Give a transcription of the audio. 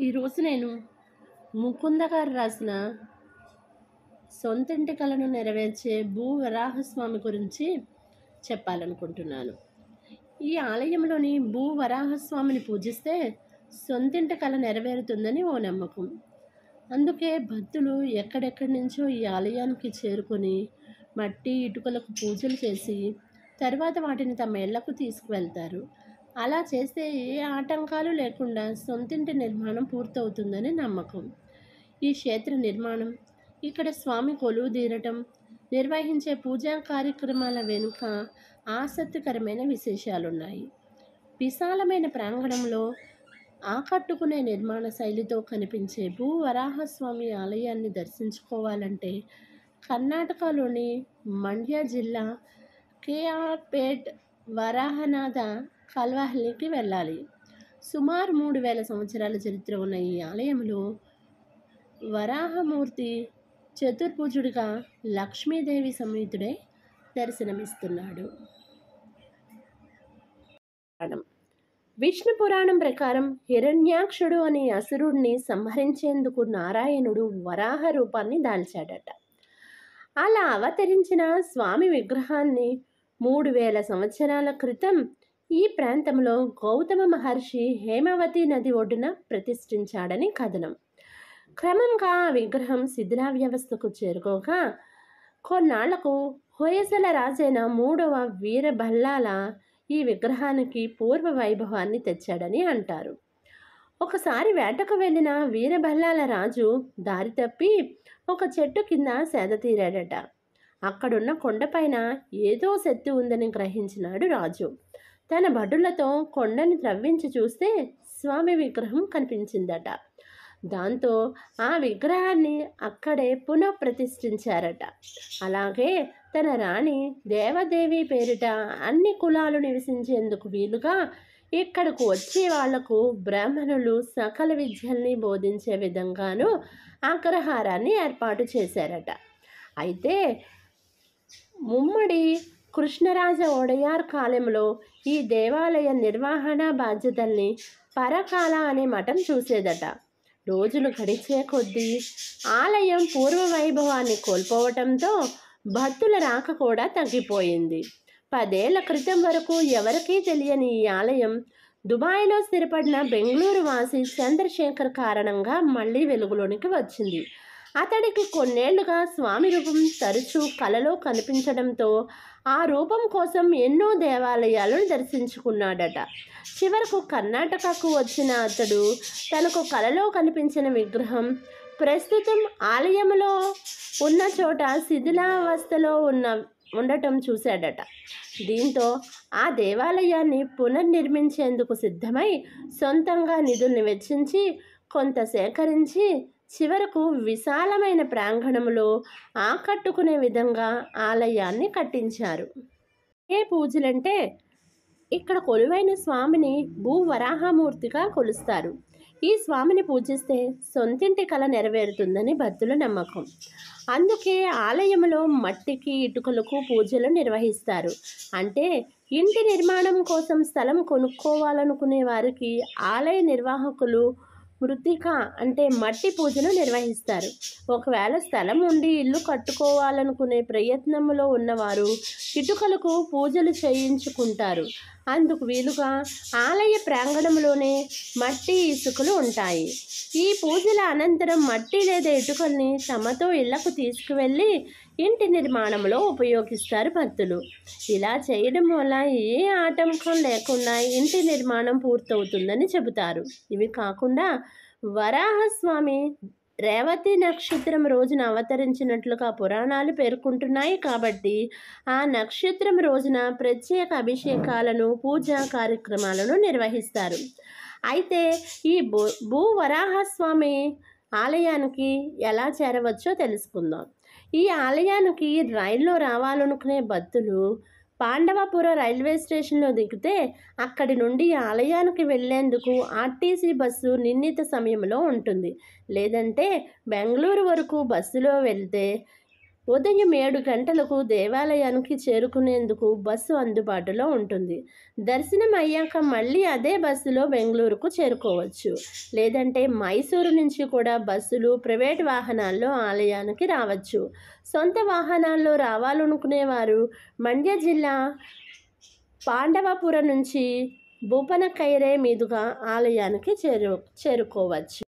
ఈరోజు నేను ముకుంద గారు రాసిన సొంతింటి కలను నెరవేర్చే భూ వరాహస్వామి గురించి చెప్పాలనుకుంటున్నాను ఈ ఆలయంలోని భూ వరాహస్వామిని పూజిస్తే సొంతింటి కళ నెరవేరుతుందని ఓ నమ్మకం అందుకే భక్తులు ఎక్కడెక్కడి నుంచో ఈ ఆలయానికి చేరుకొని మట్టి ఇటుకలకు పూజలు చేసి తర్వాత వాటిని తమ ఇళ్లకు తీసుకువెళ్తారు అలా చేస్తే ఏ ఆటంకాలు లేకుండా సొంతింటి నిర్మాణం పూర్తవుతుందని నమ్మకం ఈ క్షేత్ర నిర్మాణం ఇక్కడ స్వామి కొలువు తీరటం నిర్వహించే పూజా కార్యక్రమాల వెనుక ఆసక్తికరమైన విశేషాలున్నాయి విశాలమైన ప్రాంగణంలో ఆకట్టుకునే నిర్మాణ శైలితో కనిపించే భూ వరాహస్వామి ఆలయాన్ని దర్శించుకోవాలంటే కర్ణాటకలోని మండ్య జిల్లా కేఆర్పేట్ వరాహనాథ కల్వాహ్లికి వెళ్ళాలి సుమారు మూడు వేల సంవత్సరాల చరిత్ర ఉన్న ఈ ఆలయంలో వరాహమూర్తి చతుర్భుజుడిగా లక్ష్మీదేవి సమేతుడై దర్శనమిస్తున్నాడు పురాణం విష్ణు పురాణం ప్రకారం హిరణ్యాక్షుడు అనే అసురుడిని సంహరించేందుకు నారాయణుడు వరాహ రూపాన్ని దాల్చాడట అలా అవతరించిన స్వామి విగ్రహాన్ని మూడు వేల సంవత్సరాల క్రితం ఈ ప్రాంతంలో గౌతమ మహర్షి హేమవతి నది ఒడ్డున ప్రతిష్ఠించాడని కథనం క్రమంగా ఆ విగ్రహం శిథిలా వ్యవస్థకు చేరుకోగా కొన్నాళ్లకు హొయసల రాజైన మూడవ వీరబల్లాల ఈ విగ్రహానికి పూర్వ వైభవాన్ని తెచ్చాడని అంటారు ఒకసారి వేటకు వెళ్ళిన వీరబల్లాల రాజు దారి తప్పి ఒక చెట్టు కింద సేద తీరాడట అక్కడున్న కొండపైన ఏదో శక్తి ఉందని గ్రహించినాడు రాజు తన భటులతో కొండని త్రవ్వించి చూస్తే స్వామి విగ్రహం కనిపించిందట దాంతో ఆ విగ్రహాన్ని అక్కడే పునఃప్రతిష్ఠించారట అలాగే తన రాణి దేవదేవి పేరిట అన్ని కులాలు నివసించేందుకు వీలుగా ఇక్కడకు వచ్చే వాళ్లకు బ్రాహ్మణులు సకల విద్యల్ని బోధించే విధంగాను అగ్రహారాన్ని ఏర్పాటు చేశారట అయితే ముమ్మడి కృష్ణరాజ ఒడయార్ కాలంలో ఈ దేవాలయ నిర్వహణ బాధ్యతల్ని పరకాల అనే మఠం చూసేదట రోజులు గడిచే కొద్దీ ఆలయం పూర్వ వైభవాన్ని కోల్పోవటంతో భక్తుల రాక కూడా తగ్గిపోయింది పదేళ్ల క్రితం వరకు ఎవరికీ తెలియని ఈ ఆలయం దుబాయ్లో స్థిరపడిన బెంగళూరు వాసి చంద్రశేఖర్ కారణంగా మళ్ళీ వెలుగులోనికి వచ్చింది అతడికి కొన్నేళ్లుగా స్వామి రూపం తరచూ కలలో కనిపించడంతో ఆ రూపం కోసం ఎన్నో దేవాలయాలను దర్శించుకున్నాడట చివరకు కర్ణాటకకు వచ్చిన అతడు తనకు కలలో కనిపించిన విగ్రహం ప్రస్తుతం ఆలయంలో ఉన్న చోట శిథిలావస్థలో ఉన్న ఉండటం చూశాడట దీంతో ఆ దేవాలయాన్ని పునర్నిర్మించేందుకు సిద్ధమై సొంతంగా నిధుల్ని వెచ్చించి కొంత సేకరించి చివరకు విశాలమైన ప్రాంగణంలో ఆకట్టుకునే విధంగా ఆలయాన్ని కట్టించారు ఏ పూజలంటే ఇక్కడ కొలువైన స్వామిని భూవరాహమూర్తిగా కొలుస్తారు ఈ స్వామిని పూజిస్తే సొంతింటి కళ నెరవేరుతుందని భక్తుల నమ్మకం అందుకే ఆలయంలో మట్టికి ఇటుకలకు పూజలు నిర్వహిస్తారు అంటే ఇంటి నిర్మాణం కోసం స్థలం కొనుక్కోవాలనుకునే వారికి ఆలయ నిర్వాహకులు మృతిక అంటే మట్టి పూజను నిర్వహిస్తారు ఒకవేళ స్థలం ఉండి ఇల్లు కట్టుకోవాలనుకునే ప్రయత్నంలో ఉన్నవారు ఇటుకలకు పూజలు చేయించుకుంటారు అందుకు వీలుగా ఆలయ ప్రాంగణంలోనే మట్టి ఇసుకలు ఉంటాయి ఈ పూజల అనంతరం మట్టి లేదా ఇటుకల్ని తమతో ఇళ్లకు తీసుకువెళ్ళి ఇంటి నిర్మాణంలో ఉపయోగిస్తారు భక్తులు ఇలా చేయడం వల్ల ఏ ఆటంకం లేకుండా ఇంటి నిర్మాణం పూర్తవుతుందని చెబుతారు ఇవి కాకుండా వరాహస్వామి రేవతి నక్షత్రం రోజున అవతరించినట్లుగా పురాణాలు పేర్కొంటున్నాయి కాబట్టి ఆ నక్షత్రం రోజున ప్రత్యేక అభిషేకాలను పూజా కార్యక్రమాలను నిర్వహిస్తారు అయితే ఈ భూ భూవరాహస్వామి ఆలయానికి ఎలా చేరవచ్చో తెలుసుకుందాం ఈ ఆలయానికి రైల్లో రావాలనుకునే భక్తులు పాండవపుర రైల్వే స్టేషన్లో దిగితే అక్కడి నుండి ఆలయానికి వెళ్లేందుకు ఆర్టీసీ బస్సు నిర్ణీత సమయంలో ఉంటుంది లేదంటే బెంగళూరు వరకు బస్సులో వెళ్తే ఉదయం ఏడు గంటలకు దేవాలయానికి చేరుకునేందుకు బస్సు అందుబాటులో ఉంటుంది దర్శనం అయ్యాక మళ్ళీ అదే బస్సులో బెంగళూరుకు చేరుకోవచ్చు లేదంటే మైసూరు నుంచి కూడా బస్సులు ప్రైవేట్ వాహనాల్లో ఆలయానికి రావచ్చు సొంత వాహనాల్లో రావాలనుకునేవారు మండ్య జిల్లా పాండవపురం నుంచి భూపనకైరే మీదుగా ఆలయానికి చేరు చేరుకోవచ్చు